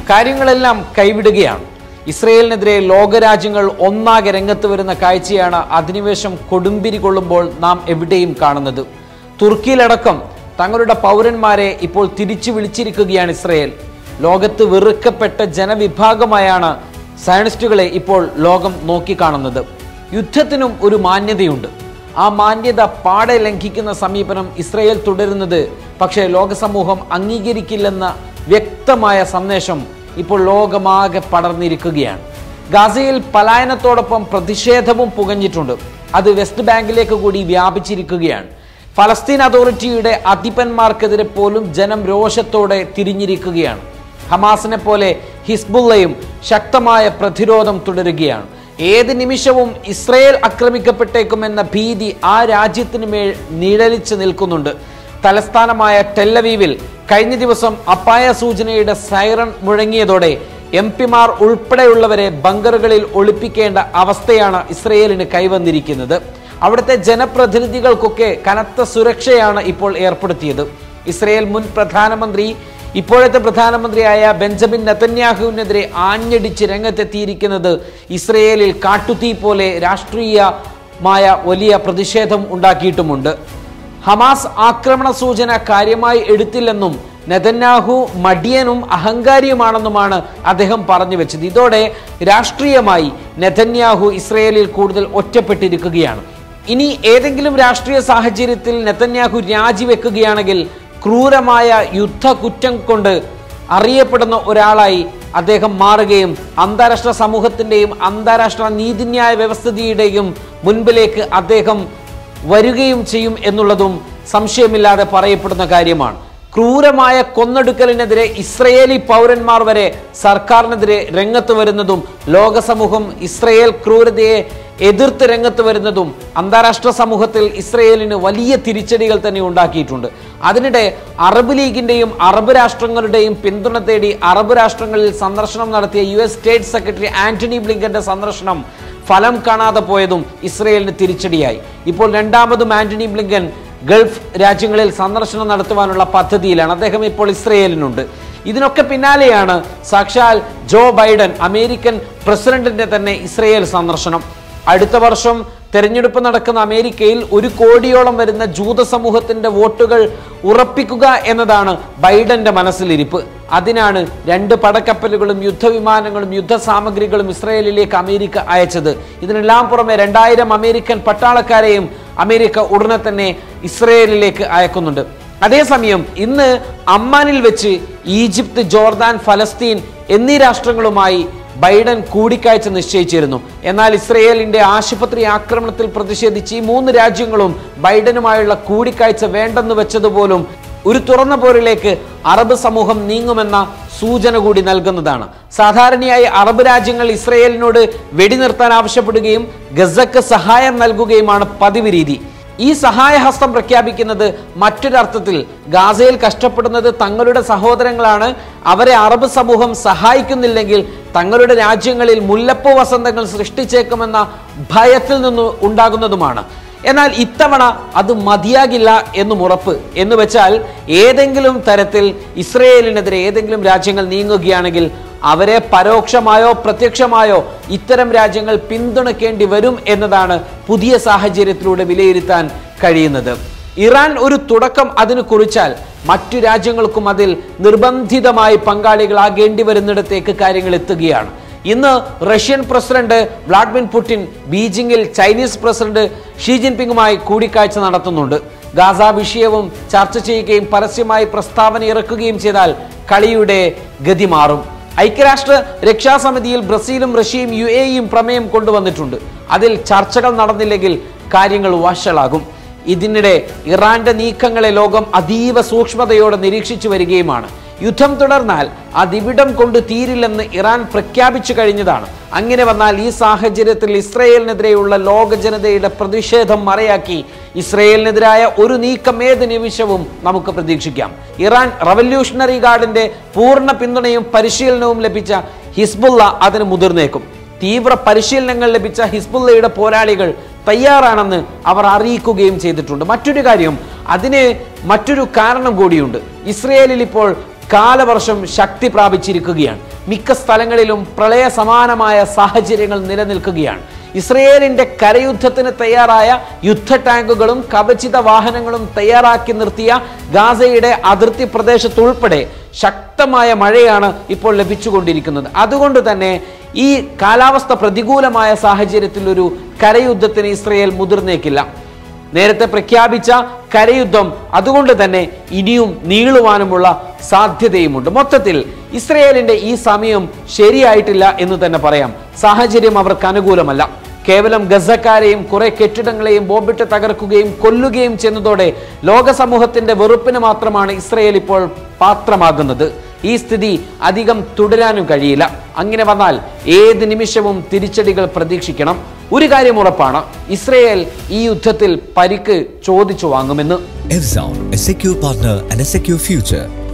കാര്യങ്ങളെല്ലാം കൈവിടുകയാണ് ഇസ്രയേലിനെതിരെ ലോകരാജ്യങ്ങൾ ഒന്നാകെ രംഗത്ത് വരുന്ന കാഴ്ചയാണ് അധിനിവേശം കൊടുമ്പിരി കൊള്ളുമ്പോൾ നാം എവിടെയും കാണുന്നത് തുർക്കിയിലടക്കം തങ്ങളുടെ പൗരന്മാരെ ഇപ്പോൾ തിരിച്ചു വിളിച്ചിരിക്കുകയാണ് ഇസ്രയേൽ ലോകത്ത് വെറുക്കപ്പെട്ട ജനവിഭാഗമായാണ് സയനിസ്റ്റുകളെ ഇപ്പോൾ ലോകം നോക്കിക്കാണുന്നത് യുദ്ധത്തിനും ഒരു മാന്യതയുണ്ട് ആ മാന്യത പാടെ ലംഘിക്കുന്ന സമീപനം ഇസ്രയേൽ തുടരുന്നത് പക്ഷേ ലോകസമൂഹം അംഗീകരിക്കില്ലെന്ന വ്യക്തമായ സന്ദേശം ഇപ്പോൾ ലോകമാകെ പടർന്നിരിക്കുകയാണ് ഗാസയിൽ പലായനത്തോടൊപ്പം പ്രതിഷേധവും പുകഞ്ഞിട്ടുണ്ട് അത് വെസ്റ്റ് ബാങ്കിലേക്ക് കൂടി വ്യാപിച്ചിരിക്കുകയാണ് ഫലസ്തീൻ അതോറിറ്റിയുടെ അധിപന്മാർക്കെതിരെ പോലും ജനം രോഷത്തോടെ തിരിഞ്ഞിരിക്കുകയാണ് ഹമാസിനെ പോലെ ഹിസ്ബുള്ളയും ശക്തമായ പ്രതിരോധം തുടരുകയാണ് ഏത് നിമിഷവും ഇസ്രയേൽ ആക്രമിക്കപ്പെട്ടേക്കുമെന്ന ഭീതി ആ രാജ്യത്തിന് മേൽ നിഴലിച്ച് നിൽക്കുന്നുണ്ട് തലസ്ഥാനമായ ടെല്ലവീവിൽ കഴിഞ്ഞ ദിവസം അപ്പായ സൂചനയുടെ സൈറൺ മുഴങ്ങിയതോടെ എം പിമാർ ഉൾപ്പെടെയുള്ളവരെ ബങ്കറുകളിൽ ഒളിപ്പിക്കേണ്ട അവസ്ഥയാണ് ഇസ്രയേലിന് കൈവന്നിരിക്കുന്നത് അവിടുത്തെ ജനപ്രതിനിധികൾക്കൊക്കെ കനത്ത സുരക്ഷയാണ് ഇപ്പോൾ ഏർപ്പെടുത്തിയത് ഇസ്രയേൽ മുൻ പ്രധാനമന്ത്രി ഇപ്പോഴത്തെ പ്രധാനമന്ത്രിയായ ബെഞ്ചമിൻ നെതന്യാഹുവിനെതിരെ ആഞ്ഞടിച്ച് രംഗത്തെത്തിയിരിക്കുന്നത് ഇസ്രയേലിൽ കാട്ടുതീ പോലെ രാഷ്ട്രീയമായ വലിയ പ്രതിഷേധം ഉണ്ടാക്കിയിട്ടുമുണ്ട് ഹമാസ് ആക്രമണ സൂചന കാര്യമായി എടുത്തില്ലെന്നും നെതന്യാഹു മടിയനും അഹങ്കാരിയുമാണെന്നുമാണ് അദ്ദേഹം പറഞ്ഞു വെച്ചത് ഇതോടെ രാഷ്ട്രീയമായി നെതന്യാഹു ഇസ്രയേലിൽ കൂടുതൽ ഒറ്റപ്പെട്ടിരിക്കുകയാണ് ഇനി ഏതെങ്കിലും രാഷ്ട്രീയ സാഹചര്യത്തിൽ നെതന്യാഹു രാജിവെക്കുകയാണെങ്കിൽ ക്രൂരമായ യുദ്ധ കുറ്റം കൊണ്ട് അറിയപ്പെടുന്ന ഒരാളായി അദ്ദേഹം മാറുകയും അന്താരാഷ്ട്ര സമൂഹത്തിന്റെയും അന്താരാഷ്ട്ര നീതിന്യായ വ്യവസ്ഥിതിയുടെയും മുൻപിലേക്ക് അദ്ദേഹം വരികയും ചെയ്യും എന്നുള്ളതും സംശയമില്ലാതെ പറയപ്പെടുന്ന കാര്യമാണ് ക്രൂരമായ കൊന്നൊടുക്കലിനെതിരെ ഇസ്രയേലി പൗരന്മാർ വരെ സർക്കാരിനെതിരെ രംഗത്ത് വരുന്നതും ലോകസമൂഹം ഇസ്രയേൽ ക്രൂരതയെ എതിർത്ത് രംഗത്ത് വരുന്നതും അന്താരാഷ്ട്ര സമൂഹത്തിൽ ഇസ്രയേലിന് വലിയ തിരിച്ചടികൾ തന്നെ ഉണ്ടാക്കിയിട്ടുണ്ട് അതിനിടെ അറബ് ലീഗിന്റെയും അറബ് രാഷ്ട്രങ്ങളുടെയും പിന്തുണ തേടി അറബ് രാഷ്ട്രങ്ങളിൽ സന്ദർശനം നടത്തിയ U S state secretary Antony ബ്ലിങ്കന്റെ സന്ദർശനം ഫലം കാണാതെ പോയതും ഇസ്രയേലിന് തിരിച്ചടിയായി ഇപ്പോൾ രണ്ടാമതും ആന്റണി ബ്ലിങ്കൻ ഗൾഫ് രാജ്യങ്ങളിൽ സന്ദർശനം നടത്തുവാനുള്ള പദ്ധതിയിലാണ് അദ്ദേഹം ഇപ്പോൾ ഇസ്രയേലിനുണ്ട് ഇതിനൊക്കെ പിന്നാലെയാണ് സാക്ഷാൽ ജോ ബൈഡൻ അമേരിക്കൻ പ്രസിഡന്റിന്റെ തന്നെ ഇസ്രയേൽ സന്ദർശനം അടുത്ത വർഷം തെരഞ്ഞെടുപ്പ് നടക്കുന്ന അമേരിക്കയിൽ ഒരു കോടിയോളം വരുന്ന ജൂത സമൂഹത്തിന്റെ വോട്ടുകൾ ഉറപ്പിക്കുക എന്നതാണ് ബൈഡന്റെ മനസ്സിലിരിപ്പ് അതിനാണ് രണ്ട് പടക്കപ്പലുകളും യുദ്ധവിമാനങ്ങളും യുദ്ധസാമഗ്രികളും ഇസ്രയേലിലേക്ക് അമേരിക്ക അയച്ചത് ഇതിനെല്ലാം പുറമെ രണ്ടായിരം അമേരിക്കൻ പട്ടാളക്കാരെയും അമേരിക്ക ഉടനെ തന്നെ ഇസ്രയേലിലേക്ക് അയക്കുന്നുണ്ട് അതേസമയം ഇന്ന് അമ്മാനിൽ വെച്ച് ഈജിപ്ത് ജോർദാൻ ഫലസ്തീൻ എന്നീ രാഷ്ട്രങ്ങളുമായി ബൈഡൻ കൂടിക്കാഴ്ച നിശ്ചയിച്ചിരുന്നു എന്നാൽ ഇസ്രയേലിന്റെ ആശുപത്രി ആക്രമണത്തിൽ പ്രതിഷേധിച്ച് ഈ മൂന്ന് രാജ്യങ്ങളും ബൈഡനുമായുള്ള കൂടിക്കാഴ്ച വേണ്ടെന്ന് വെച്ചതുപോലും ഒരു തുറന്ന പോരിലേക്ക് അറബ് സമൂഹം നീങ്ങുമെന്ന സൂചന കൂടി നൽകുന്നതാണ് സാധാരണയായി അറബ് രാജ്യങ്ങൾ ഇസ്രയേലിനോട് വെടിനിർത്താൻ ആവശ്യപ്പെടുകയും ഗസക്ക് സഹായം നൽകുകയുമാണ് പതിവ് രീതി ഈ സഹായഹസ്തം പ്രഖ്യാപിക്കുന്നത് മറ്റൊരർത്ഥത്തിൽ ഗാസയിൽ കഷ്ടപ്പെടുന്നത് തങ്ങളുടെ സഹോദരങ്ങളാണ് അവരെ അറബ് സമൂഹം സഹായിക്കുന്നില്ലെങ്കിൽ തങ്ങളുടെ രാജ്യങ്ങളിൽ മുല്ലപ്പൂ വസന്തങ്ങൾ സൃഷ്ടിച്ചേക്കുമെന്ന ഭയത്തിൽ നിന്ന് ഉണ്ടാകുന്നതുമാണ് എന്നാൽ ഇത്തവണ അത് മതിയാകില്ല എന്നും ഉറപ്പ് എന്ന് വെച്ചാൽ ഏതെങ്കിലും തരത്തിൽ ഇസ്രയേലിനെതിരെ ഏതെങ്കിലും രാജ്യങ്ങൾ നീങ്ങുകയാണെങ്കിൽ അവരെ പരോക്ഷമായോ പ്രത്യക്ഷമായോ ഇത്തരം രാജ്യങ്ങൾ പിന്തുണയ്ക്കേണ്ടി വരും എന്നതാണ് പുതിയ സാഹചര്യത്തിലൂടെ വിലയിരുത്താൻ കഴിയുന്നത് ഇറാൻ ഒരു തുടക്കം അതിന് കുറിച്ചാൽ മറ്റു രാജ്യങ്ങൾക്കും അതിൽ നിർബന്ധിതമായി പങ്കാളികളാകേണ്ടി വരുന്നിടത്തേക്ക് കാര്യങ്ങൾ എത്തുകയാണ് ഇന്ന് റഷ്യൻ പ്രസിഡന്റ് വ്ളാഡിമിർ പുടിൻ ബീജിംഗിൽ ചൈനീസ് പ്രസിഡന്റ് ഷീ ജിൻപിങ്ങുമായി കൂടിക്കാഴ്ച നടത്തുന്നുണ്ട് ഗാസ വിഷയവും ചർച്ച ചെയ്യുകയും പരസ്യമായി പ്രസ്താവന ഇറക്കുകയും ചെയ്താൽ കളിയുടെ ഗതി മാറും ഐക്യരാഷ്ട്ര രക്ഷാസമിതിയിൽ ബ്രസീലും റഷ്യയും യു എയും പ്രമേയം കൊണ്ടുവന്നിട്ടുണ്ട് അതിൽ ചർച്ചകൾ നടന്നില്ലെങ്കിൽ കാര്യങ്ങൾ വഷളാകും ഇതിനിടെ ഇറാന്റെ നീക്കങ്ങളെ ലോകം അതീവ സൂക്ഷ്മതയോടെ നിരീക്ഷിച്ചു വരികയുമാണ് യുദ്ധം തുടർന്നാൽ അതിവിടം കൊണ്ട് തീരില്ലെന്ന് ഇറാൻ പ്രഖ്യാപിച്ചു കഴിഞ്ഞതാണ് അങ്ങനെ വന്നാൽ ഈ സാഹചര്യത്തിൽ ഇസ്രയേലിനെതിരെയുള്ള ലോക ജനതയുടെ പ്രതിഷേധം മറയാക്കി ഇസ്രയേലിനെതിരായ ഒരു നീക്കം ഏത് നിമിഷവും നമുക്ക് പ്രതീക്ഷിക്കാം ഇറാൻ റവല്യൂഷണറി ഗാർഡിന്റെ പൂർണ്ണ പിന്തുണയും പരിശീലനവും ലഭിച്ച ഹിസ്ബുള്ള അതിന് മുതിർന്നേക്കും തീവ്ര പരിശീലനങ്ങൾ ലഭിച്ച ഹിസ്ബുള്ളയുടെ പോരാളികൾ തയ്യാറാണെന്ന് അവർ അറിയിക്കുകയും ചെയ്തിട്ടുണ്ട് മറ്റൊരു കാര്യം അതിന് മറ്റൊരു കാരണം കൂടിയുണ്ട് ഇസ്രയേലിൽ ഇപ്പോൾ കാലവർഷം ശക്തി പ്രാപിച്ചിരിക്കുകയാണ് മിക്ക സ്ഥലങ്ങളിലും പ്രളയ സമാനമായ സാഹചര്യങ്ങൾ നിലനിൽക്കുകയാണ് ഇസ്രയേലിന്റെ കരയുദ്ധത്തിന് തയ്യാറായ യുദ്ധ ടാങ്കുകളും കവചിത വാഹനങ്ങളും തയ്യാറാക്കി നിർത്തിയ ഗാസയുടെ അതിർത്തി പ്രദേശത്തുൾപ്പെടെ ശക്തമായ മഴയാണ് ഇപ്പോൾ ലഭിച്ചുകൊണ്ടിരിക്കുന്നത് അതുകൊണ്ട് തന്നെ ഈ കാലാവസ്ഥ പ്രതികൂലമായ സാഹചര്യത്തിൽ ഒരു കരയുദ്ധത്തിന് ഇസ്രയേൽ മുതിർന്നേക്കില്ല നേരത്തെ പ്രഖ്യാപിച്ച കരയുദ്ധം അതുകൊണ്ട് തന്നെ ഇനിയും നീളുവാനുമുള്ള സാധ്യതയുമുണ്ട് മൊത്തത്തിൽ ഇസ്രയേലിന്റെ ഈ സമയം ശരിയായിട്ടില്ല എന്ന് തന്നെ പറയാം സാഹചര്യം അവർക്ക് അനുകൂലമല്ല കേവലം ഗസക്കാരെയും കുറെ കെട്ടിടങ്ങളെയും ബോംബിട്ട് തകർക്കുകയും കൊല്ലുകയും ചെയ്യുന്നതോടെ ലോക സമൂഹത്തിന്റെ വെറുപ്പിന് മാത്രമാണ് ഇസ്രയേൽ ഇപ്പോൾ പാത്രമാകുന്നത് ഈ സ്ഥിതി അധികം തുടരാനും കഴിയില്ല അങ്ങനെ വന്നാൽ ഏത് നിമിഷവും തിരിച്ചടികൾ പ്രതീക്ഷിക്കണം ഒരു കാര്യം ഉറപ്പാണ് ഇസ്രയേൽ ഈ യുദ്ധത്തിൽ പരിക്ക് ചോദിച്ചു വാങ്ങുമെന്ന് Evzon, a secure partner and a secure future.